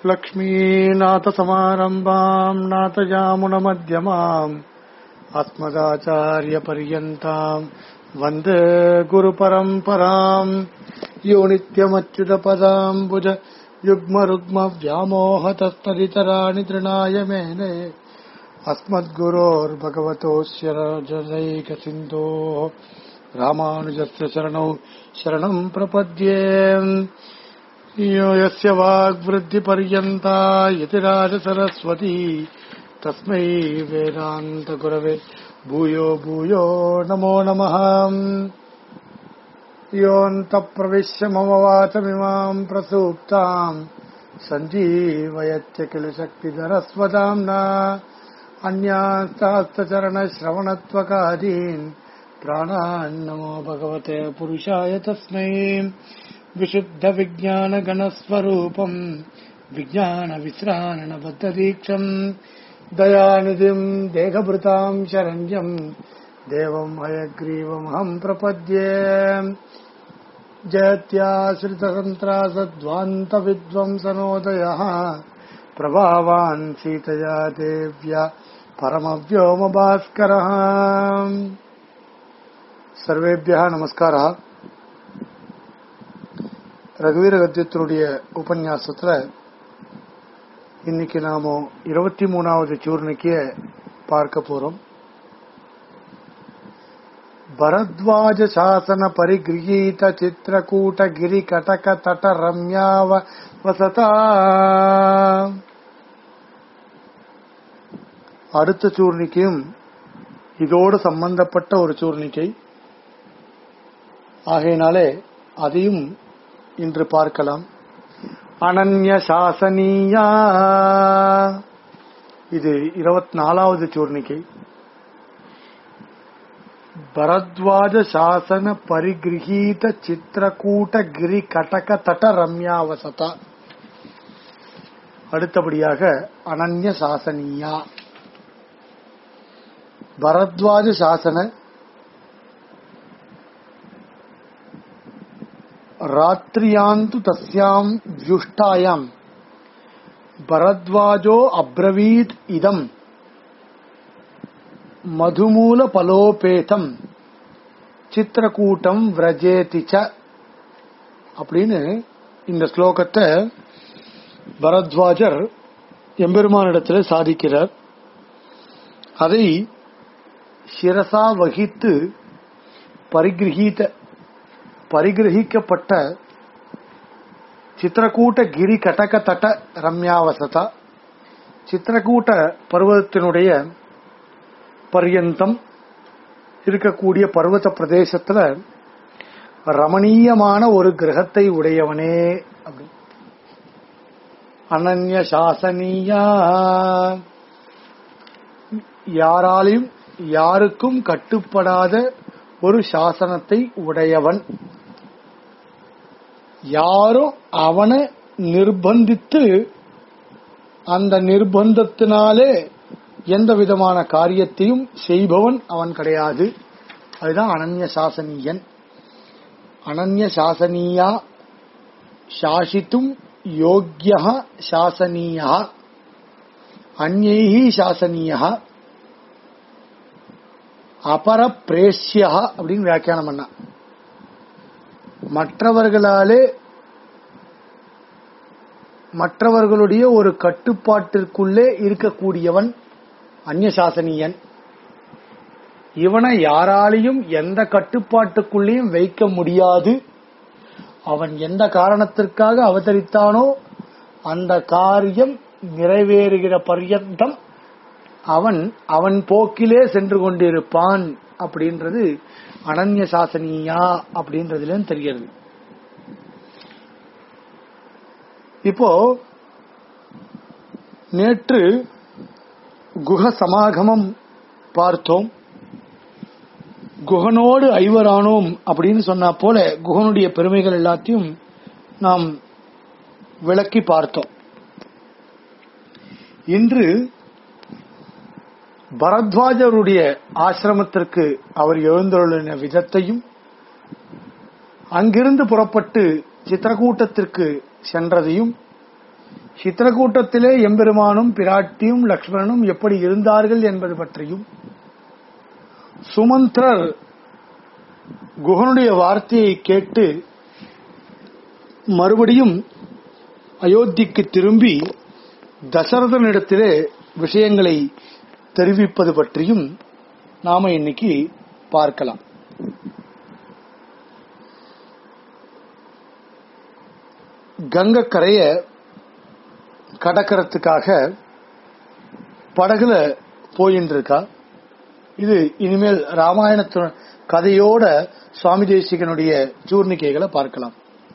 लक्ष्मीनाथसमारम्भाम् नाथयामुनमध्यमाम् अस्मदाचार्यपर्यन्ताम् वन्दे गुरुपरम्पराम् यो नित्यमच्युतपदाम्बुज युग्मरुग्मव्यामोहतस्तरितराणि तृणाय मेने अस्मद्गुरोर्भगवतोऽस्य जनैकसिन्धोः रामानुजस्य शरणौ शरणम् प्रपद्ये यो यस्य वाग्वृद्धिपर्यन्ता यतिराजसरस्वती तस्मै वेदान्तगुरवे भूयो भूयो नमो नमः योऽन्तप्रविश्य मम वाचमिमाम् प्रसूप्ताम् सञ्जीवयत्य किल शक्तिधरस्वदाम्ना अन्यास्तास्तचरणश्रवणत्वकादीन् प्राणान्नमो भगवते पुरुषाय तस्मै विशुद्धविज्ञानगणस्वरूपम् विज्ञानविश्राणबद्धदीक्षम् दयानिधिम् देहभृताम् शरण्यम् देवम् हयग्रीवमहम् प्रपद्ये जयत्याश्रितसन्त्रासध्वान्तविद्वंसनोदयः प्रभावान् सीतया देव्या परमव्योमभास्करः सर्वेभ्यः நமஸ்காரா ரகுவீர கத்தியத்தினுடைய உபன்யாசத்துல இன்னைக்கு நாம இருபத்தி மூணாவது சூர்ணிக்கிய பார்க்க போறோம் ಭರದ್ವಾಜ ಶಾಸನ ಪರಿಗೃಹೀತ ಚಿತ್ರಕೂಟ ಗಿರಿ ಕಟಕ ತಟ ರಮ್ಯಾವ ವಸತ அடுத்த சூர்ணிக்கையும் இதோடு சம்பந்தப்பட்ட ஒரு சூர்ணிக்கை ஆகையினாலே அதையும் இன்று பார்க்கலாம் அனன்ய சாசனியா இது இருபத்தி நாலாவது சூர்ணிக்கை ಭರದ್ವಾಜ ಶಾಸನ ಪರಿಗೃಹೀತ ಚಿತ್ರಕೂಟ ಗಿರಿ ಕಟಕ ತಟ ರಮ್ಯಾವಸತ அடுத்தபடியாக அனன்ய சாசனியா பரத்வாஜ சாசன ராத்திரியாந்து தஸ்யாம் வியுஷ்டாயாம் பரத்வாஜோ அப்ரவீத் இதம் மதுமூல பலோபேதம் சித்திரக்கூட்டம் விரஜேதிச்ச அப்படின்னு இந்த ஸ்லோகத்தை பரத்வாஜர் எம்பெருமானிடத்தில் சாதிக்கிறார் அதை சிரசா வகித்து பரிகிரகீத பரிகிரகிக்கப்பட்ட சித்திரக்கூட்ட கிரி கட்டக தட்ட ரம்யாவசதா சித்திரக்கூட்ட பர்வதத்தினுடைய பர்யந்தம் இருக்கக்கூடிய பர்வத பிரதேசத்துல ரமணீயமான ஒரு கிரகத்தை உடையவனே அப்படி அனன்ய சாசனியா யாராலையும் யாருக்கும் கட்டுப்படாத ஒரு சாசனத்தை உடையவன் யாரும் அவனை நிர்பந்தித்து அந்த நிர்பந்தத்தினாலே எந்த விதமான காரியத்தையும் செய்பவன் அவன் கிடையாது அதுதான் அனன்ய சாசனியன் அனன்ய சாசனியா சாசித்தும் யோக்கிய சாசனியா அந்நைஹி சாசனியா அபர பிரேஷ்யா அப்படின்னு வியாக்கியானம் பண்ண மற்றவர்களாலே மற்றவர்களுடைய ஒரு கட்டுப்பாட்டிற்குள்ளே இருக்கக்கூடியவன் அந்நியசாசனியன் இவனை யாராலையும் எந்த கட்டுப்பாட்டுக்குள்ளேயும் வைக்க முடியாது அவன் எந்த காரணத்திற்காக அவதரித்தானோ அந்த காரியம் நிறைவேறுகிற பர்யந்தம் அவன் அவன் போக்கிலே சென்று கொண்டிருப்பான் அப்படின்றது அனன்ய சாசனியா அப்படின்றதுல தெரிகிறது இப்போ நேற்று குஹ சமாகமம் பார்த்தோம் குகனோடு ஐவரானோம் அப்படின்னு சொன்னா போல குகனுடைய பெருமைகள் எல்லாத்தையும் நாம் விளக்கி பார்த்தோம் இன்று பரத்வாஜருடைய ஆசிரமத்திற்கு அவர் எழுந்தருளின விதத்தையும் அங்கிருந்து புறப்பட்டு சித்திரக்கூட்டத்திற்கு சென்றதையும் சித்திரக்கூட்டத்திலே எம்பெருமானும் பிராட்டியும் லக்ஷ்மணனும் எப்படி இருந்தார்கள் என்பது பற்றியும் சுமந்திரர் குகனுடைய வார்த்தையை கேட்டு மறுபடியும் அயோத்திக்கு திரும்பி தசரதனிடத்திலே விஷயங்களை தெரிவிப்பது பற்றியும் நாம இன்னைக்கு பார்க்கலாம் கங்கை கரைய கடக்கிறதுக்காக படகுல போயின்னு இருக்கா இது இனிமேல் ராமாயணத்து கதையோட சுவாமி தேசிகனுடைய சூர்ணிக்கைகளை பார்க்கலாம்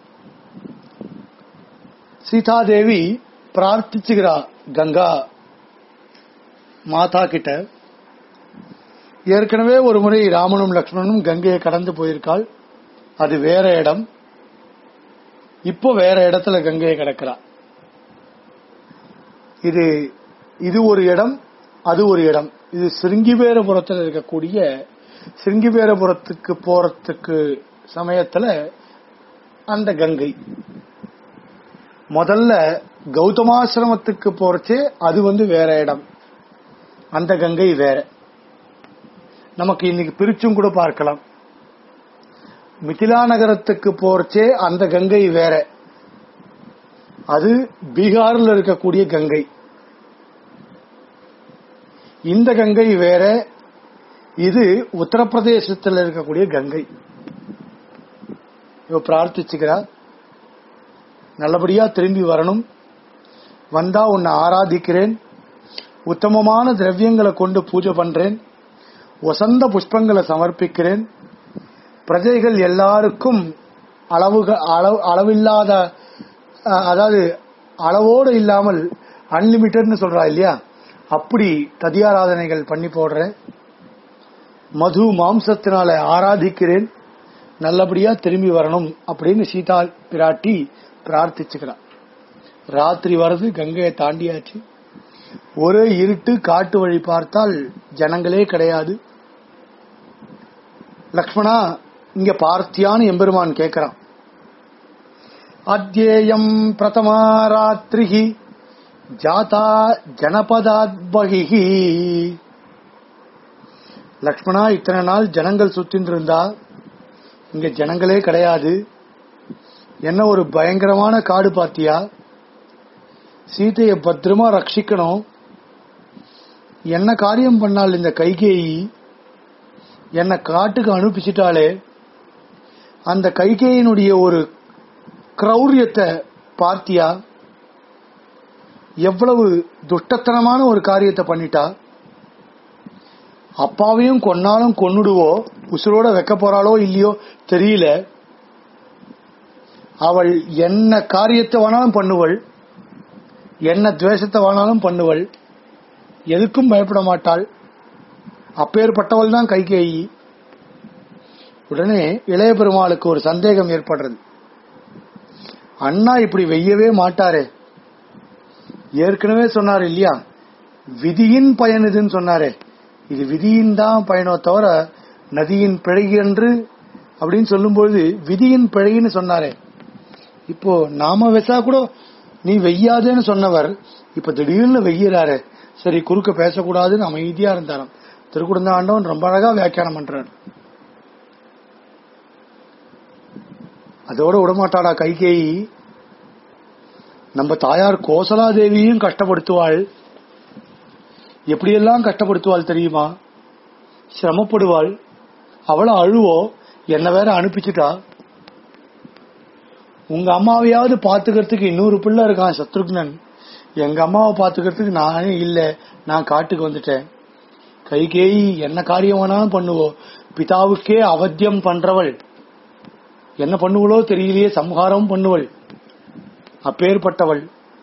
சீதாதேவி பிரார்த்திச்சுகிறா கங்கா மாதா கிட்ட ஏற்கனவே ஒரு முறை ராமனும் லக்ஷ்மணனும் கங்கையை கடந்து போயிருக்காள் அது வேற இடம் இப்போ வேற இடத்துல கங்கையை கிடக்கிறா இது இது ஒரு இடம் அது ஒரு இடம் இது சிருங்கிவேரபுரத்தில் இருக்கக்கூடிய சிருங்கிவேரபுரத்துக்கு போறதுக்கு சமயத்துல அந்த கங்கை முதல்ல கௌதமாசிரமத்துக்கு போறச்சே அது வந்து வேற இடம் அந்த கங்கை வேற நமக்கு இன்னைக்கு பிரிச்சும் கூட பார்க்கலாம் மிதிலா நகரத்துக்கு போறச்சே அந்த கங்கை வேற அது பீகார்ல இருக்கக்கூடிய கங்கை இந்த கங்கை வேற இது உத்தரப்பிரதேசத்தில் இருக்கக்கூடிய கங்கை இவ பிரார்த்திச்சுக்கிறா நல்லபடியா திரும்பி வரணும் வந்தா உன்னை ஆராதிக்கிறேன் உத்தமமான திரவியங்களை கொண்டு பூஜை பண்றேன் வசந்த புஷ்பங்களை சமர்ப்பிக்கிறேன் பிரஜைகள் எல்லாருக்கும் அளவு அளவு அளவில்லாத அதாவது அளவோடு இல்லாமல் அன்லிமிட்டட்னு சொல்றா இல்லையா அப்படி ததியாராதனைகள் பண்ணி போடுறேன் மது மாம்சத்தினால ஆராதிக்கிறேன் நல்லபடியா திரும்பி வரணும் அப்படின்னு சீதா பிராட்டி பிரார்த்திச்சுக்கிறான் ராத்திரி வருது கங்கையை தாண்டியாச்சு ஒரே இருட்டு காட்டு வழி பார்த்தால் ஜனங்களே கிடையாது லக்ஷ்மணா இங்க பார்த்தியான்னு எம்பெருமான் கேட்கிறான் அத்தியேயம் பிரதமா ராத்திரிகி ஜாதா ஜனபதாத்பகி லக்ஷ்மணா இத்தனை நாள் ஜனங்கள் சுத்தின்னு இருந்தா இங்க ஜனங்களே கிடையாது என்ன ஒரு பயங்கரமான காடு பாத்தியா சீதைய பத்திரமா ரட்சிக்கணும் என்ன காரியம் பண்ணால் இந்த கைகேயி என்ன காட்டுக்கு அனுப்பிச்சிட்டாலே அந்த கைகேயினுடைய ஒரு கிரௌரியத்தை பார்த்தியா எவ்வளவு துஷ்டத்தனமான ஒரு காரியத்தை பண்ணிட்டா அப்பாவையும் கொன்னாலும் கொன்னுடுவோ உசுரோட வைக்க போறாளோ இல்லையோ தெரியல அவள் என்ன காரியத்தை வேணாலும் பண்ணுவள் என்ன துவேஷத்தை வேணாலும் பண்ணுவள் எதுக்கும் பயப்பட மாட்டாள் அப்பேற்பட்டவள் தான் கைகேயி உடனே இளைய பெருமாளுக்கு ஒரு சந்தேகம் ஏற்படுறது அண்ணா இப்படி வெய்யவே மாட்டாரே ஏற்கனவே சொன்னார் இல்லையா விதியின் பயன் இதுன்னு சொன்னாரே இது விதியின் தான் பயனோ தவிர நதியின் பிழை என்று அப்படின்னு சொல்லும்பொழுது விதியின் பிழைன்னு சொன்னாரே இப்போ நாம வெசா கூட நீ வெய்யாதேன்னு சொன்னவர் இப்ப திடீர்னு வெய்யறாரு சரி குறுக்க பேசக்கூடாதுன்னு அமைதியா இருந்தாராம் திருக்குடந்தாண்டவன் ரொம்ப அழகா வியாக்கியானம் பண்றாரு அதோட விடமாட்டாடா கைகேயி நம்ம தாயார் கோசலா தேவியும் கஷ்டப்படுத்துவாள் எப்படியெல்லாம் கஷ்டப்படுத்துவாள் தெரியுமா சிரமப்படுவாள் அவள அழுவோ என்ன வேற அனுப்பிச்சுட்டா உங்க அம்மாவையாவது பாத்துக்கிறதுக்கு இன்னொரு பிள்ளை இருக்கான் சத்ருக்னன் எங்க அம்மாவை பாத்துக்கிறதுக்கு நானே இல்ல நான் காட்டுக்கு வந்துட்டேன் கைகேயி என்ன காரியம் வேணாலும் பண்ணுவோம் பிதாவுக்கே அவத்தியம் பண்றவள் என்ன பண்ணுவளோ தெரியலையே சம்ஹாரம் பண்ணுவள் அப்பேற்பட்டவள்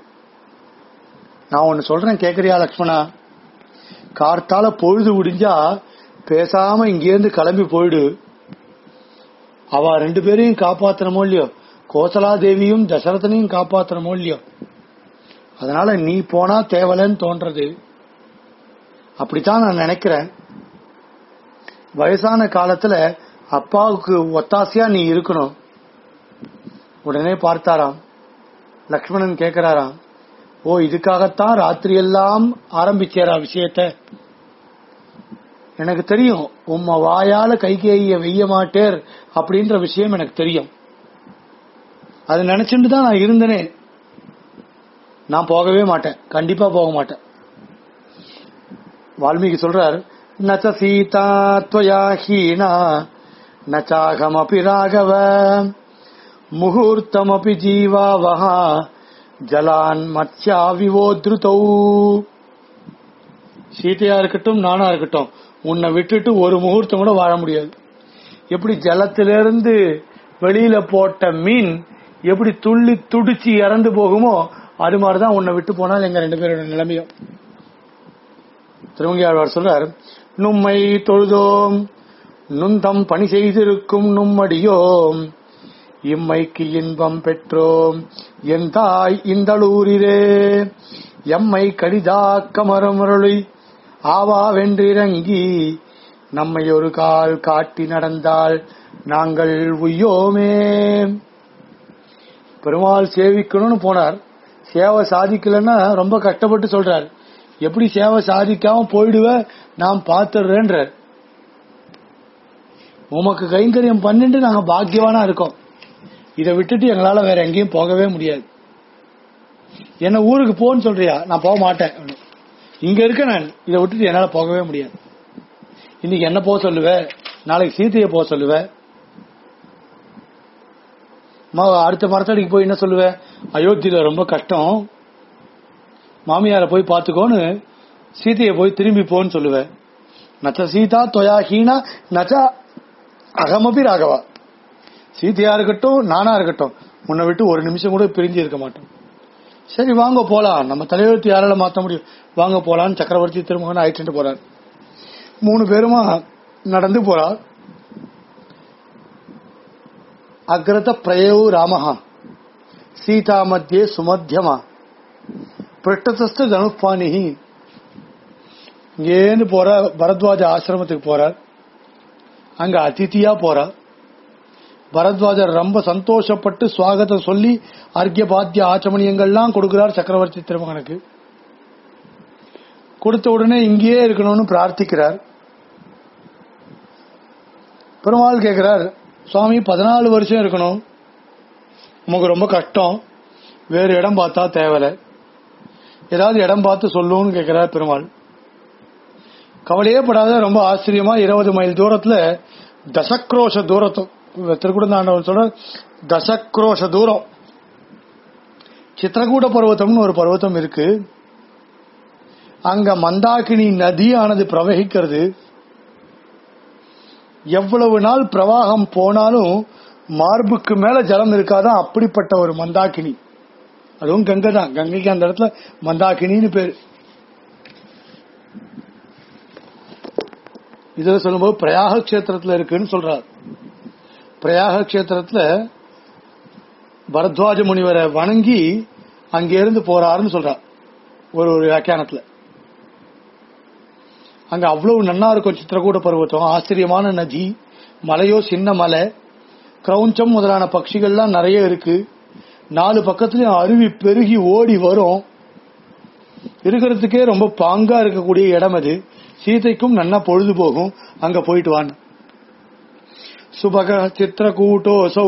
நான் ஒன்னு சொல்றேன் கேக்குறியா லக்ஷ்மணா கார்த்தால பொழுது விடிஞ்சா பேசாம இங்கேருந்து கிளம்பி போயிடு அவ ரெண்டு பேரையும் காப்பாத்தனமோ இல்லையோ கோசலா தேவியும் தசரதனையும் காப்பாத்தனமோ இல்லையோ அதனால நீ போனா தேவலன்னு தோன்றது அப்படித்தான் நான் நினைக்கிறேன் வயசான காலத்துல அப்பாவுக்கு ஒத்தாசையா நீ இருக்கணும் உடனே பார்த்தாராம் லக்ஷ்மணன் கேக்குறாராம் ஓ இதுக்காகத்தான் ராத்திரி எல்லாம் ஆரம்பிச்சேரா விஷயத்த எனக்கு தெரியும் உம்ம வாயால கைகேய வெய்ய மாட்டேர் அப்படின்ற விஷயம் எனக்கு தெரியும் அது நினைச்சுட்டு தான் நான் இருந்தனே நான் போகவே மாட்டேன் கண்டிப்பா போக மாட்டேன் வால்மீகி சொல்றார் நச்ச சீதா துவயா ஹீனா நச்சாகமபி ராகவ முகூர்த்தமபி ஜீவாவஹா ஜலான் மத்யா விவோத்ருதௌ சீதையா இருக்கட்டும் நானா இருக்கட்டும் உன்னை விட்டுட்டு ஒரு முகூர்த்தம் கூட வாழ முடியாது எப்படி ஜலத்திலிருந்து வெளியில போட்ட மீன் எப்படி துள்ளி துடிச்சு இறந்து போகுமோ அது மாதிரிதான் உன்னை விட்டு போனால் எங்க ரெண்டு பேரோட நிலைமையும் திருவங்கியாழ்வார் சொல்றார் நும்மை தொழுதோம் நுந்தம் பணி செய்திருக்கும் நும்மடியோம் இம்மைக்கு இன்பம் பெற்றோம் என் தாய் இந்தளூரிலே எம்மை கடிதாக்க மரமுரளி ஆவா வென்றிறங்கி நம்மை ஒரு கால் காட்டி நடந்தால் நாங்கள் உய்யோமே பெருமாள் சேவிக்கணும்னு போனார் சேவை சாதிக்கலன்னா ரொம்ப கஷ்டப்பட்டு சொல்றார் எப்படி சேவை சாதிக்காம போயிடுவ நான் பாத்துடுறேன்றார் உமக்கு கைங்கரியம் பண்ணிட்டு நாங்க பாக்கியவானா இருக்கோம் இதை விட்டுட்டு எங்களால வேற எங்கேயும் போகவே முடியாது என்ன ஊருக்கு போன்னு சொல்றியா நான் போக மாட்டேன் இங்க இருக்க நான் இதை விட்டுட்டு என்னால போகவே முடியாது இன்னைக்கு என்ன போக சொல்லுவ நாளைக்கு சீதையை போக சொல்லுவ ம- அடுத்த மரத்தடிக்கு போய் என்ன சொல்லுவ அயோத்தியில ரொம்ப கஷ்டம் மாமியார போய் பாத்துக்கோன்னு சீதையை போய் திரும்பி போன்னு சொல்லுவ நச்ச சீதா தொயா ஹீனா நச்ச அகமபி ராகவா சீதையா இருக்கட்டும் நானா இருக்கட்டும் உன்னை விட்டு ஒரு நிமிஷம் கூட பிரிஞ்சு இருக்க மாட்டோம் சரி வாங்க போலாம் நம்ம தலையெழுத்து யாரால மாத்த முடியும் வாங்க போலான்னு சக்கரவர்த்தி திருமகன் ஆயிட்டு போறார் மூணு பேருமா நடந்து போறார் அக்ரத பிரயவு ராமஹா சீதா மத்தியே சுமத்தியமா பிருட்டதஸ்த தனுப்பானிஹி இங்கேருந்து போற பரத்வாஜ ஆசிரமத்துக்கு போறார் அங்க அதிதியா போறார் பரத்வாஜர் ரொம்ப சந்தோஷப்பட்டு சுவாகத்தை சொல்லி அர்க்கிய பாத்திய ஆச்சமணியங்கள்லாம் கொடுக்கிறார் சக்கரவர்த்தி திருமகனுக்கு கொடுத்த உடனே இங்கேயே இருக்கணும்னு பிரார்த்திக்கிறார் பெருமாள் கேட்கிறார் சுவாமி பதினாலு வருஷம் இருக்கணும் உமக்கு ரொம்ப கஷ்டம் வேறு இடம் பார்த்தா தேவலை ஏதாவது இடம் பார்த்து சொல்லுன்னு கேட்கிறார் பெருமாள் கவலையே படாத ரொம்ப ஆச்சரியமா இருபது மைல் தூரத்துல தசக்ரோஷ தூரத்து திருக்குடந்தாண்டவன் சொல்ற தசக்ரோஷ தூரம் சித்திரகூட பர்வதம்னு ஒரு பர்வதம் இருக்கு அங்க மந்தாகினி நதியானது பிரவகிக்கிறது எவ்வளவு நாள் பிரவாகம் போனாலும் மார்புக்கு மேல ஜலம் இருக்காதான் அப்படிப்பட்ட ஒரு மந்தாகினி அதுவும் கங்கை தான் கங்கைக்கு அந்த இடத்துல மந்தாகினின்னு பேரு இதுல சொல்லும்போது பிரயாக கஷேத்திரத்துல இருக்குன்னு சொல்றார் பிரயாக கஷேத்திரத்துல பரத்வாஜ முனிவரை வணங்கி அங்கிருந்து போறாருன்னு சொல்றார் ஒரு ஒரு வியாக்கியானத்துல அங்க அவ்வளவு நன்னா இருக்கும் சித்திரகூட பர்வதம் ஆச்சரியமான நதி மலையோ சின்ன மலை கிரௌஞ்சம் முதலான பட்சிகள்லாம் நிறைய இருக்கு நாலு பக்கத்துலயும் அருவி பெருகி ஓடி வரும் இருக்கிறதுக்கே ரொம்ப பாங்கா இருக்கக்கூடிய இடம் அது சீதைக்கும் நல்லா பொழுது போகும் அங்க போயிட்டு வான்னு சுபக சித்திரகூட்டோசௌ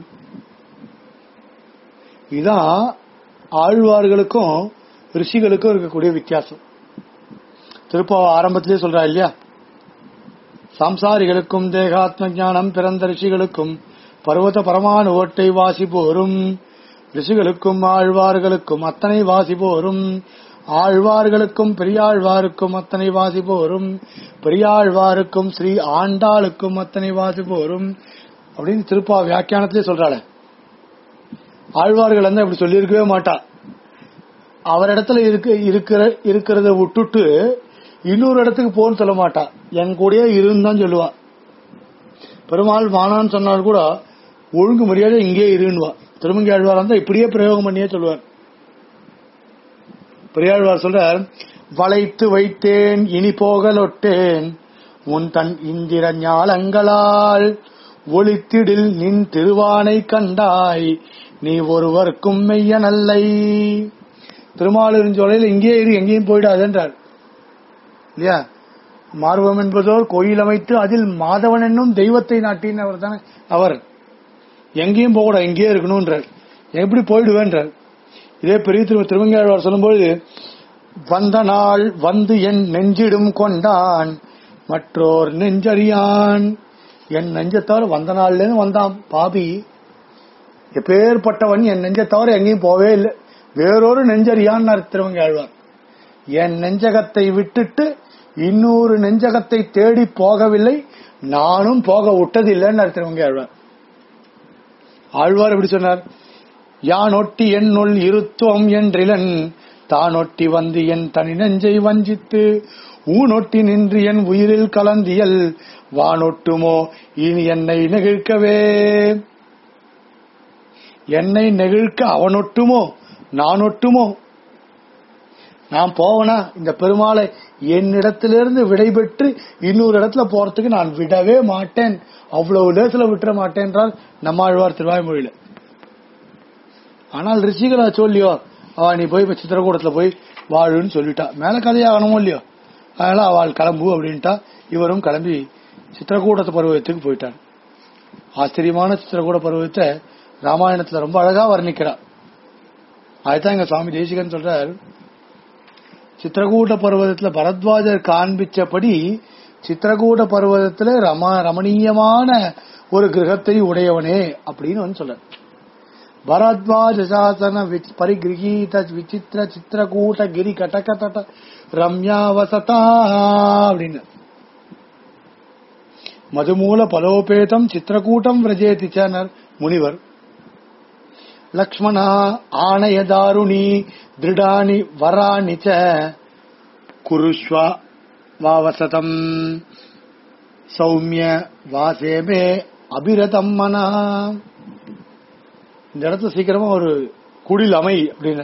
இதான் ஆழ்வார்களுக்கும் ரிஷிகளுக்கும் இருக்கக்கூடிய வித்தியாசம் திருப்பாவ ஆரம்பத்திலே சொல்றா இல்லையா சாம்சாரிகளுக்கும் தேகாத்ம ஞானம் பிறந்த ரிஷிகளுக்கும் பர்வத பரமானு ஓட்டை வாசி போரும் ரிஷிகளுக்கும் ஆழ்வார்களுக்கும் அத்தனை வாசி போரும் ஆழ்வார்களுக்கும் பெரியாழ்வாருக்கும் அத்தனை வாசி போரும் பெரியாழ்வாருக்கும் ஸ்ரீ ஆண்டாளுக்கும் அத்தனை வாசி போரும் அப்படின்னு திருப்பா வியாக்கியானத்திலே சொல்றாள ஆழ்வார்கள் வந்து அப்படி சொல்லியிருக்கவே மாட்டா அவரிடத்துல இருக்க இருக்கிற இருக்கிறத விட்டுட்டு இன்னொரு இடத்துக்கு போன்னு சொல்ல மாட்டா என் கூடயே இருன்னு தான் சொல்லுவா பெருமாள் வானான்னு சொன்னால் கூட ஒழுங்கு மரியாதை இங்கே இருன்னுவா திருமங்கி ஆழ்வார் இருந்தா இப்படியே பிரயோகம் பண்ணியே சொல்லுவார் பெரியாழ்வார் சொல்றார் வளைத்து வைத்தேன் இனி போகலொட்டேன் உன் தன் இந்திர ஞாலங்களால் ஒளித்திடில் நின் திருவானை கண்டாய் நீ ஒருவருக்கும் மெய்யனல்லை திருமாலிருஞ்சோலையில் இங்கேயே இரு எங்கேயும் போயிடாதுன்றார் இல்லையா மார்வம் என்பதோர் கோயில் அமைத்து அதில் மாதவன் என்னும் தெய்வத்தை நாட்டின் அவர் தானே அவர் எங்கேயும் போகக்கூடாது இங்கேயே இருக்கணும்ன்றார் எப்படி போயிடுவேன்றார் இதே பெரிய திரு திருமங்கையாழ்வார் சொல்லும்போது வந்த நாள் வந்து என் நெஞ்சிடும் கொண்டான் மற்றோர் நெஞ்சறியான் என் நெஞ்சை தவிர வந்த நாள்ல இருந்து வந்தான் பாபி எப்பேற்பட்டவன் என் நெஞ்சை தவிர எங்கேயும் போவே இல்லை வேறொரு நெஞ்சறியான் திருவங்க ஆழ்வார் என் நெஞ்சகத்தை விட்டுட்டு இன்னொரு நெஞ்சகத்தை தேடி போகவில்லை நானும் போக விட்டதில்லைன்னு திருவங்க ஆழ்வார் ஆழ்வார் எப்படி சொன்னார் யானொட்டி என்னுள் இருத்துவம் என்றிலன் தானொட்டி வந்து என் தனி நெஞ்சை வஞ்சித்து ஊனொட்டி நின்று என் உயிரில் கலந்தியல் வானொட்டுமோ இனி என்னை நெகிழ்க்கவே என்னை நெகிழ்க்க அவனொட்டுமோ நான் ஒட்டுமோ நான் போவனா இந்த பெருமாளை என்னிடத்திலிருந்து விடைபெற்று இன்னொரு இடத்துல போறதுக்கு நான் விடவே மாட்டேன் அவ்வளவு லேசில விட்டுற மாட்டேன் என்றால் நம்மாழ்வார் திருவாய்மொழியில ஆனால் ரிஷிகளா சொல்லியோ அவ நீ போய் இப்ப சித்திரக்கூடத்துல போய் வாழுன்னு சொல்லிட்டா மேல கதையாகணுமோ இல்லையோ அதனால அவள் கிளம்பு அப்படின்ட்டா இவரும் கிளம்பி சித்திரக்கூடத்து பருவத்துக்கு போயிட்டார் ஆச்சரியமான சித்திரக்கூட பருவத்தை ராமாயணத்துல ரொம்ப அழகா வர்ணிக்கிறார் அதுதான் எங்க சுவாமி தேசிகன் சொல்றார் சித்திரகூட பர்வதத்துல பரத்வாஜர் காண்பிச்சபடி சித்திரகூட பர்வதத்துல ரம ரமணீயமான ஒரு கிரகத்தை உடையவனே அப்படின்னு வந்து சொல்ற பரத்வாஜ சாசன விச்- பரிகிரகீத விசித்திர சித்திரகூட்ட கிரி கட்டக தட ரம்யாவசதா அப்படின்னு மதுமூல பலோபேதம் சித்திரகூட்டம் விரஜேதி சனர் முனிவர் லக்ஷ்மணா ஆணயதாருணி திருடானி வராணி ச குருஷ்வ வாவசதம் சௌமிய வாசேமே அபிரதம் மனா இந்த இடத்துல சீக்கிரமா ஒரு குடில் அமை அப்படின்னு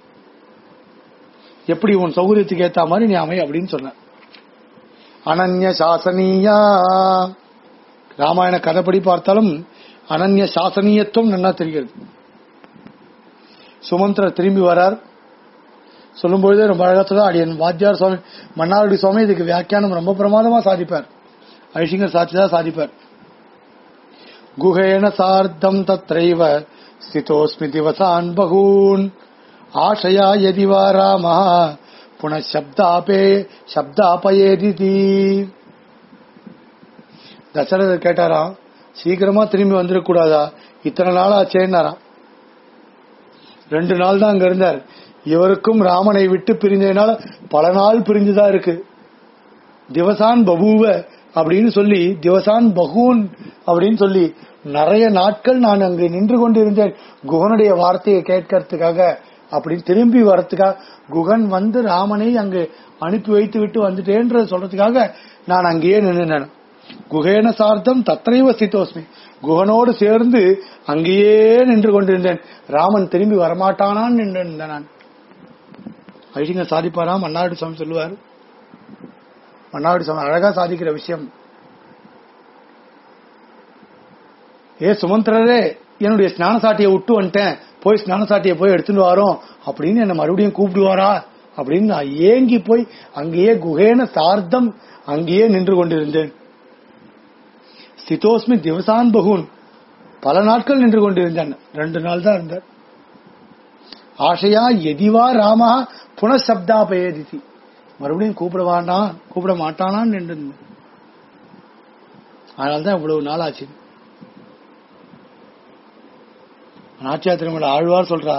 எப்படி உன் சௌகரியத்துக்கு ஏத்த மாதிரி நீ அமை அப்படின்னு சொன்ன அனன்ய சாசனீயா ராமாயண கதைப்படி பார்த்தாலும் அனன்ய சாசனீயத்துவம் நல்லா தெரிகிறது சுமந்திரர் திரும்பி வரார் சொல்லும்பொழுதே ரொம்ப அழகா சொல்ல அடியன் வாத்தியார் சுவாமி மன்னாருடி சுவாமி இதுக்கு வியாக்கியானம் ரொம்ப பிரமாதமா சாதிப்பார் ஐஷிங்கர் சாட்சிதான் சாதிப்பார் குஹேன சார்த்தம் தத்ரைவ ஸ்திதோஸ்மி திவசான் பகூன் ஆஷயா யதி வா ராமः புனः சப்தாபே சப்தாபயேதிதி தசரதர் கேட்டாராம் சீக்கிரமா திரும்பி வந்துடக்கூடாதா இத்தனை நாளா ஆச்சேன்னாராம் ரெண்டு நாள் தான் அங்க இருந்தார் இவருக்கும் ராமனை விட்டு பிரிஞ்சதுனால பல நாள் பிரிஞ்சுதான் இருக்கு திவசான் பபூவ அப்படின்னு சொல்லி திவசான் பகூன் அப்படின்னு சொல்லி நிறைய நாட்கள் நான் அங்கு நின்று கொண்டு இருந்தேன் குகனுடைய வார்த்தையை கேட்கறதுக்காக அப்படின்னு திரும்பி வரத்துக்காக குகன் வந்து ராமனை அங்கு அனுப்பி வைத்து விட்டு வந்துட்டேன்ற சொல்றதுக்காக நான் அங்கேயே நின்று குகேன சார்த்தம் தத்ரைவ சித்தோஸ்மி குகனோடு சேர்ந்து அங்கேயே நின்று கொண்டிருந்தேன் ராமன் திரும்பி வரமாட்டானான்னு நின்று இருந்தேன் நான் ஐஷிங்க சாதிப்பாராம் மன்னாடி சுவாமி சொல்லுவார் மன்னாடி சுவாமி அழகா சாதிக்கிற விஷயம் ஏ சுமந்திரரே என்னுடைய ஸ்நான சாட்டியை விட்டு வந்துட்டேன் போய் ஸ்நான சாட்டியை போய் எடுத்துட்டு வரோம் அப்படின்னு என்ன மறுபடியும் கூப்பிடுவாரா அப்படின்னு நான் ஏங்கி போய் அங்கேயே குகேன சார்த்தம் அங்கேயே நின்று கொண்டிருந்தேன் ஸ்திதோஸ்மி திவசான் பகுன் பல நாட்கள் நின்று கொண்டிருந்தேன் ரெண்டு நாள் தான் இருந்தார் ஆசையா எதிவா ராமா புனசப்தாபயதிதி மறுபடியும் கூப்பிட வேண்டாம் கூப்பிட மாட்டானான்னு நின்று இருந்தேன். அதனால்தான் இவ்வளவு நாள் ஆச்சு நாச்சியா திருமண ஆழ்வார் சொல்றா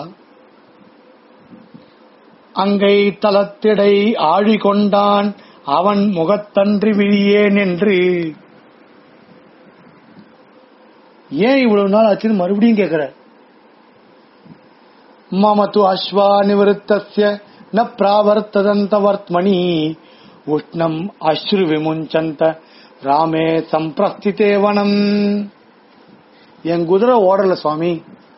அங்கை தலத்திடை ஆழி கொண்டான் அவன் முகத்தன்றி விழியேன் என்று ஏன் இவ்வளவு நாள் ஆச்சுன்னு மறுபடியும் கேக்குற மம து அஸ்வா நிவருத்தஸ்ய ந பிராவர்த்ததந்த வர்த்மணி உஷ்ணம் அஸ்ரு விமுஞ்சந்த ராமே சம்பிரஸ்திதே வனம் என் குதிரை ஓடல சுவாமி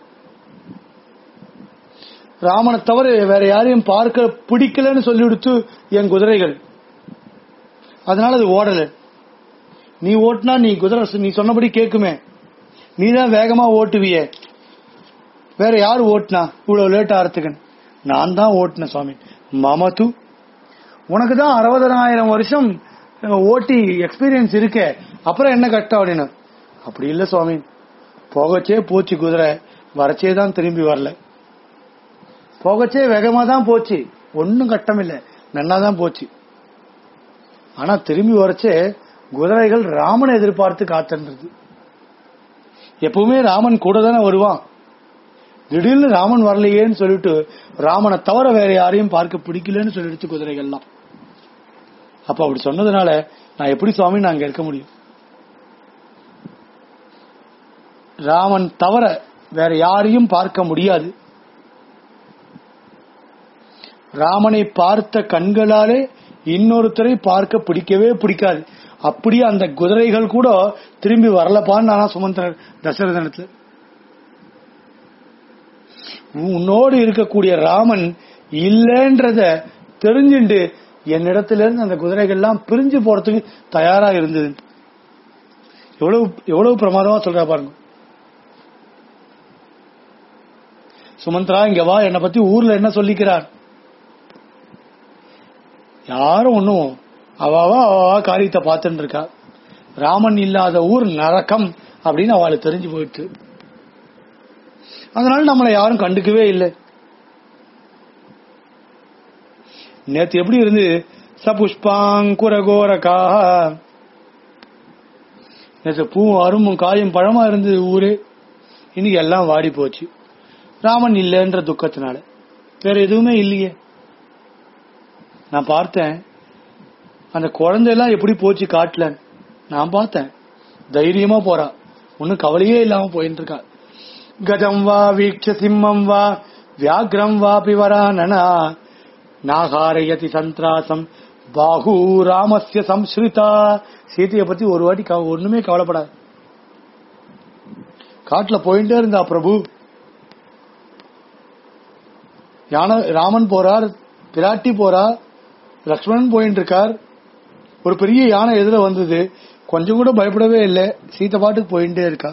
ராமனை தவிர வேற யாரையும் பார்க்க பிடிக்கலன்னு சொல்லி கொடுத்து என் குதிரைகள் அதனால அது ஓடல நீ ஓட்டினா நீ குதிரை நீ சொன்னபடி கேக்குமே நீ தான் வேகமா ஓட்டுவியே வேற யாரு ஓட்டுனா இவ்வளவு லேட் ஆறதுக்கு நான் தான் ஓட்டினேன் சுவாமி மமது உனக்கு தான் அறுபதனாயிரம் வருஷம் அஹ், ஓட்டி எக்ஸ்பீரியன்ஸ் இருக்கே அப்புறம் என்ன கஷ்டம் அப்படின்னு அப்படி இல்ல சுவாமி போகச்சே போச்சு குதிரை வரச்சே தான் திரும்பி வரல போகச்சே வேகமா தான் போச்சு ஒன்னும் கட்டம் இல்ல நன்னா தான் போச்சு ஆனா திரும்பி வரச்சே குதிரைகள் ராமனை எதிர்பார்த்து காத்துன்றது எப்பவுமே ராமன் கூட தானே வருவான் திடீர்னு ராமன் வரலையேன்னு சொல்லிட்டு ராமனை தவிர வேற யாரையும் பார்க்க பிடிக்கலன்னு சொல்லிடுச்சு குதிரைகள்லாம் அப்ப அப்படி சொன்னதுனால நான் எப்படி சுவாமி நான் அங்க இருக்க முடியும் ராமன் தவிர வேற யாரையும் பார்க்க முடியாது ராமனை பார்த்த கண்களாலே இன்னொருத்தரை பார்க்க பிடிக்கவே பிடிக்காது அப்படியே அந்த குதிரைகள் கூட திரும்பி வரலப்பான்னு நானா சுமந்திரன் தசரதனத்துல உன்னோடு இருக்கக்கூடிய ராமன் இல்லைன்றத தெரிஞ்சுண்டு என்னிடத்துல இருந்து அந்த குதிரைகள்லாம் பிரிஞ்சு போறதுக்கு தயாரா இருந்தது எவ்வளவு எவ்வளவு பிரமாதமா சொல்றா பாருங்க சுமந்த்ரா இங்க வா என்னை பத்தி ஊர்ல என்ன சொல்லிக்கிறார் யாரும் ஒண்ணும் அவாவா அவாவா காரியத்தை பார்த்துட்டு இருக்கா ராமன் இல்லாத ஊர் நரகம் அப்படின்னு அவளுக்கு தெரிஞ்சு போயிட்டு அதனால நம்மளை யாரும் கண்டுக்கவே இல்லை நேத்து எப்படி இருந்து சபுஷ்பாங்குரகோரகாக நேற்று பூவும் அரும்பும் காயும் பழமா இருந்தது ஊரு இன்னைக்கு எல்லாம் வாடி போச்சு ராமன் இல்லைன்ற துக்கத்தினால வேற எதுவுமே இல்லையே நான் பார்த்தேன் அந்த குழந்தையெல்லாம் எப்படி போச்சு காட்டுல நான் பார்த்தேன் தைரியமா போறா ஒன்னும் கவலையே இல்லாம போயிட்டு இருக்கா கஜம் வா வீக்ஷ சிம்மம் வா வியாக்ரம் வா பிவரானனா நாகாரயதி சந்திராசம் பாகு ராமஸ்ய சம்ஸ்ருதா சீதையை பத்தி ஒரு வாட்டி கவ- ஒண்ணுமே கவலைப்படாது காட்டுல போயிட்டே இருந்தா பிரபு யானை ராமன் போறார் பிராட்டி போறா லக்ஷ்மணன் போயிட்டு இருக்கார் ஒரு பெரிய யானை எதிர வந்தது கொஞ்சம் கூட பயப்படவே இல்லை சீத்தை பாட்டுக்கு போயிட்டே இருக்கா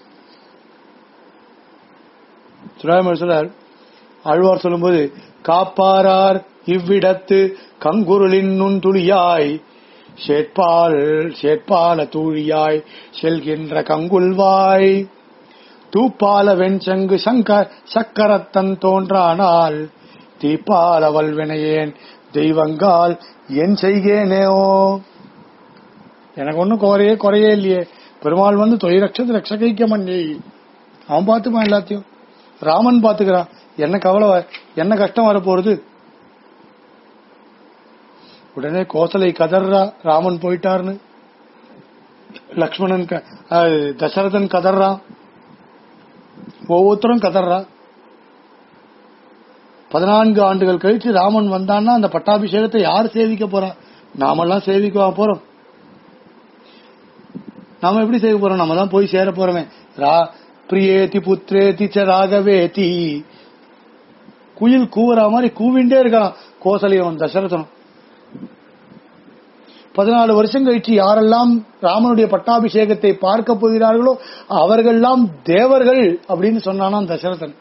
சுடாமர் சொல்றார் ஆழ்வார் சொல்லும்போது காப்பாரார் இவ்விடத்து கங்குருளின் நுண்துளியாய் சேட்பால் சேட்பால தூழியாய் செல்கின்ற கங்குல்வாய் தூப்பால வெண்சங்கு சங்க சக்கரத்தன் தோன்றானால் தீப்பால வல்வினையேன் தெய்வங்கால் என் செய்கேனேோ எனக்கு ஒன்னும் குறையே குறையே இல்லையே பெருமாள் வந்து தொய் ரட்சத்து ரட்சகைக்க மன்னி அவன் பார்த்துப்பான் எல்லாத்தையும் ராமன் பாத்துக்கிறான் என்ன கவலை வ- என்ன கஷ்டம் வரப்போறது உடனே கோசலை கதர்றா ராமன் போயிட்டார்னு லக்ஷ்மணன் க- அஹ், தசரதன் கதர்றான் ஒவ்வொருத்தரும் கதர்றா பதினான்கு ஆண்டுகள் கழிச்சு ராமன் வந்தான்னா அந்த பட்டாபிஷேகத்தை யார் சேவிக்க போறா நாமெல்லாம் சேவிக்கவா போறோம் நாம எப்படி சேவிக்க போறோம் நம்ம தான் போய் சேர போறோமே ரா பிரியேதி புத்ரேதி ச ராகவேதி குயில் கூவுற மாதிரி கூவிண்டே இருக்கான் கோசலையும் தசரதனும் பதினாலு வருஷம் கழிச்சு யாரெல்லாம் ராமனுடைய பட்டாபிஷேகத்தை பார்க்க போகிறார்களோ அவர்கள்லாம் தேவர்கள் அப்படின்னு சொன்னானாம் தசரதன்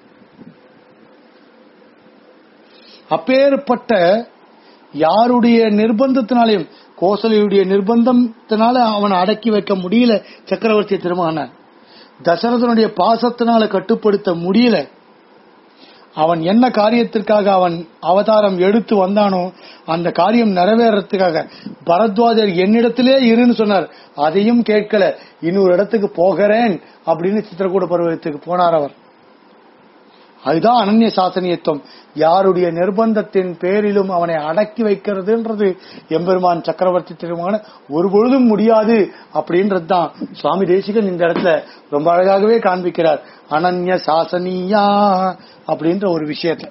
அப்பேற்பட்ட யாருடைய நிர்பந்தத்தினாலையும் கோசலையுடைய நிர்பந்தத்தினால அவனை அடக்கி வைக்க முடியல சக்கரவர்த்தி திருமகன தசரதனுடைய பாசத்தினால கட்டுப்படுத்த முடியல அவன் என்ன காரியத்திற்காக அவன் அவதாரம் எடுத்து வந்தானோ அந்த காரியம் நிறைவேறதுக்காக பரத்வாஜர் என்னிடத்திலே இருன்னு சொன்னார் அதையும் கேட்கல இன்னொரு இடத்துக்கு போகிறேன் அப்படின்னு சித்திரக்கூட பருவத்துக்கு போனார் அவர் அதுதான் அனன்ய சாசனியத்துவம் யாருடைய நிர்பந்தத்தின் பேரிலும் அவனை அடக்கி வைக்கிறதுன்றது எம்பெருமான் சக்கரவர்த்தி திருமகன ஒரு பொழுதும் முடியாது அப்படின்றது தான் சுவாமி தேசிகன் இந்த இடத்துல ரொம்ப அழகாகவே காண்பிக்கிறார் அனன்ய சாசனியா அப்படின்ற ஒரு விஷயத்த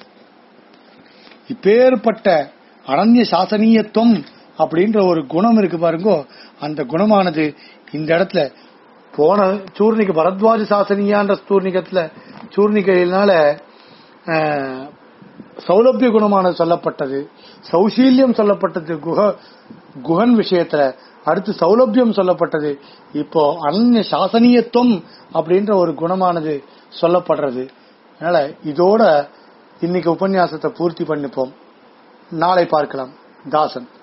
இப்பேற்பட்ட அனன்ய சாசனியத்துவம் அப்படின்ற ஒரு குணம் இருக்கு பாருங்கோ அந்த குணமானது இந்த இடத்துல போன சூர்ணிக பரத்வாஜ சாசனியான்ற சூர்ணிகத்துல சூர்ணிகையினால அஹ், சௌலபிய குணமானது சொல்லப்பட்டது சௌசீல்யம் சொல்லப்பட்டது குஹ குஹன் விஷயத்துல அடுத்து சௌலபியம் சொல்லப்பட்டது இப்போ அனன்ய சாசனியத்துவம் அப்படின்ற ஒரு குணமானது சொல்லப்படுறது அதனால இதோட இன்னைக்கு உபன்யாசத்தை பூர்த்தி பண்ணிப்போம் நாளை பார்க்கலாம் தாசன்